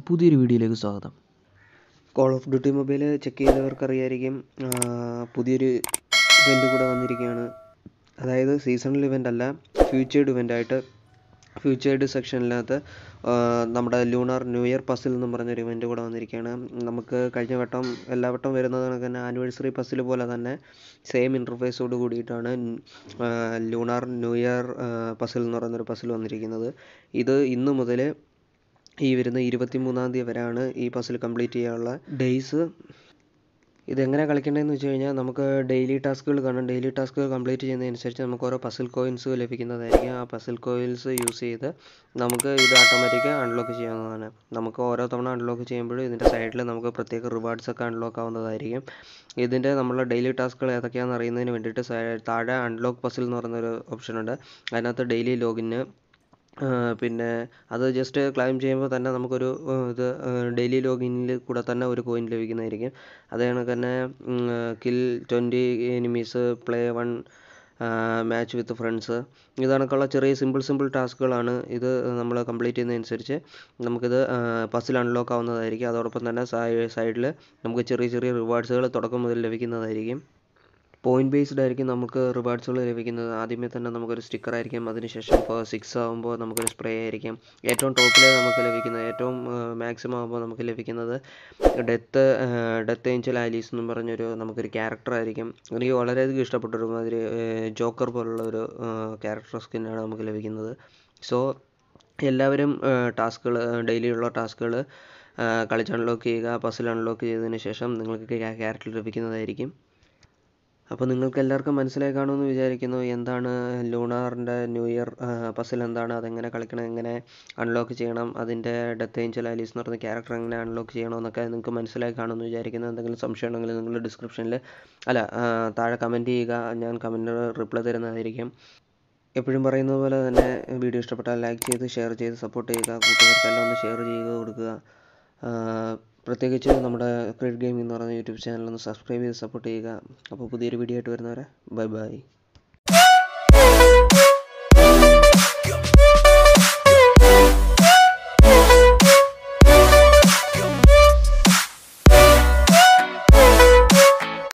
പുതിയൊരു വീഡിയോയിലേക്ക് സ്വാഗതം call of duty mobile check ചെയ്തവർക്ക് അറിയായിരിക്കും ആ, പുതിയൊരു ഇവൻ്റ് കൂടെ വന്നിരിക്കുകയാണ് അതായത് സീസണൽ ഇവൻ്റ് അല്ല ഫ്യൂച്ചേർഡ് ഇവൻ്റ് ആയിട്ട് ഫ്യൂച്ചേർഡ് സെക്ഷനിനകത്ത് ആ, നമ്മുടെ ലൂണാർ ന്യൂ ഇയർ പസിൽ എന്നും പറഞ്ഞൊരു ഇവൻ്റ് കൂടെ വന്നിരിക്കുകയാണ് നമുക്ക് കഴിഞ്ഞ വട്ടം എല്ലാ വട്ടം വരുന്നത് കണക്ക് തന്നെ ആനിവേഴ്സറി പസിൽ പോലെ തന്നെ സെയിം ഇൻ്റർഫേസോട് കൂടിയിട്ടാണ് ആ, ലൂണാർ ന്യൂ ഇയർ പസിൽ എന്ന് പറയുന്നൊരു പസിൽ വന്നിരിക്കുന്നത് ഇത് ഇന്ന് മുതൽ ഈ വരുന്ന ഇരുപത്തി മൂന്നാം തീയതി വരെയാണ് ഈ പസിൽ കംപ്ലീറ്റ് ചെയ്യാനുള്ള ഡേയ്സ് ഇതെങ്ങനെ കളിക്കേണ്ടതെന്ന് വെച്ച് കഴിഞ്ഞാൽ നമുക്ക് ഡെയിലി ടാസ്കുകൾ കാണും ഡെയിലി ടാസ്കുകൾ കംപ്ലീറ്റ് ചെയ്യുന്നതനുസരിച്ച് നമുക്ക് ഓരോ പസിൽ കോയിൻസ് ലഭിക്കുന്നതായിരിക്കും ആ പസിൽ കോയിൻസ് യൂസ് ചെയ്ത് നമുക്ക് ഇത് ഓട്ടോമാറ്റിക് അൺലോക്ക് ചെയ്യാവുന്നതാണ് നമുക്ക് ഓരോ തവണ അൺലോക്ക് ചെയ്യുമ്പോഴും ഇതിൻ്റെ സൈഡിൽ നമുക്ക് പ്രത്യേക റിവാർഡ്സ് ഒക്കെ അൺലോക്ക് ആവുന്നതായിരിക്കും ഇതിൻ്റെ നമ്മളെ ഡെയിലി ടാസ്കുകൾ ഏതൊക്കെയാണെന്ന് അറിയുന്നതിന് വേണ്ടിയിട്ട് സൈ- താഴെ അൺലോക്ക് പസിൽ എന്ന് പറയുന്നൊരു ഓപ്ഷൻ ഉണ്ട് അതിനകത്ത് ഡെയിലി ലോഗിന് പിന്നെ അത് ജസ്റ്റ് ക്ലൈം ചെയ്യുമ്പോൾ തന്നെ നമുക്കൊരു ആ, ഇത് ഡെയിലി ലോഗിനിൽ കൂടെ തന്നെ ഒരു കോയിൻ ലഭിക്കുന്നതായിരിക്കും അതേ കണക്ക് തന്നെ kill twenty enemies play one match with friends ഇത് കണക്കുള്ള ചെറിയ സിമ്പിൾ സിമ്പിൾ ടാസ്കുകളാണ് ഇത് നമ്മൾ കംപ്ലീറ്റ് ചെയ്യുന്നതനുസരിച്ച് നമുക്കിത് പസിൽ അൺലോക്ക് ആവുന്നതായിരിക്കും അതോടൊപ്പം തന്നെ സൈഡിൽ നമുക്ക് ചെറിയ ചെറിയ റിവാർഡ്സുകൾ തുടക്കം മുതൽ ലഭിക്കുന്നതായിരിക്കും പോയിന്റ് ബേസ്ഡ് ആയിരിക്കും നമുക്ക് റിവാർഡ്സുകൾ ലഭിക്കുന്നത് ആദ്യമേ തന്നെ നമുക്കൊരു സ്റ്റിക്കർ ആയിരിക്കും അതിനുശേഷം ഇപ്പോൾ സിക്സ് ആകുമ്പോൾ നമുക്കൊരു സ്പ്രേ ആയിരിക്കും ഏറ്റവും ടോപ്പിൽ നമുക്ക് ലഭിക്കുന്നത് ഏറ്റവും മാക്സിമം ആകുമ്പോൾ നമുക്ക് ലഭിക്കുന്നത് ഡെത്ത് ഡെത്ത് ഏഞ്ചൽ ആലീസ് എന്നും പറഞ്ഞൊരു നമുക്കൊരു ക്യാരക്ടർ ആയിരിക്കും എനിക്ക് വളരെയധികം ഇഷ്ടപ്പെട്ടൊരു മാതിരി ജോക്കർ പോലുള്ള ഒരു ക്യാരക്ടർ സ്കിന്നാണ് നമുക്ക് ലഭിക്കുന്നത് സോ എല്ലാവരും ടാസ്കുകൾ ഡെയിലിയുള്ള ടാസ്കുകൾ കളിച്ച് അൺലോക്ക് ചെയ്യുക പസിൽ അൺലോക്ക് ചെയ്തതിന് ശേഷം നിങ്ങൾക്ക് ക്യാരക്ടർ ലഭിക്കുന്നതായിരിക്കും അപ്പോൾ നിങ്ങൾക്ക് എല്ലാവർക്കും മനസ്സിലായി കാണുമെന്ന് വിചാരിക്കുന്നു എന്താണ് ലൂണാറിൻ്റെ ന്യൂ ഇയർ പസിൽ എന്താണ് അതെങ്ങനെ കളിക്കണം എങ്ങനെ അൺലോക്ക് ചെയ്യണം അതിൻ്റെ ഡെത്ത് ഏഞ്ചൽ ആലീസ് എന്ന് പറയുന്ന ക്യാരക്ടർ എങ്ങനെ അൺലോക്ക് ചെയ്യണം എന്നൊക്കെ നിങ്ങൾക്ക് മനസ്സിലായി കാണുമെന്ന് വിചാരിക്കുന്നു എന്തെങ്കിലും സംശയം ഉണ്ടെങ്കിൽ നിങ്ങൾ ഡിസ്ക്രിപ്ഷനിൽ അല്ല ആ, താഴെ കമൻറ്റ് ചെയ്യുക ഞാൻ കമൻറ്റിന് റിപ്ലൈ തരുന്നതായിരിക്കും എപ്പോഴും പറയുന്നത് പോലെ തന്നെ വീഡിയോ ഇഷ്ടപ്പെട്ടാൽ ലൈക്ക് ചെയ്ത് ഷെയർ ചെയ്ത് സപ്പോർട്ട് ചെയ്യുക കൂട്ടുകാർക്കെല്ലാം ഒന്ന് ഷെയർ ചെയ്യുക കൊടുക്കുക ആ, പ്രത്യേകിച്ച് നമ്മുടെ ക്രിക്കറ്റ് ഗെയിമിംഗ് എന്ന് പറയുന്ന യൂട്യൂബ് ചാനൽ ഒന്ന് സബ്സ്ക്രൈബ് ചെയ്ത് സപ്പോർട്ട് ചെയ്യുക അപ്പോൾ പുതിയൊരു വീഡിയോ ആയിട്ട് വരുന്നവരെ ബൈ ബൈ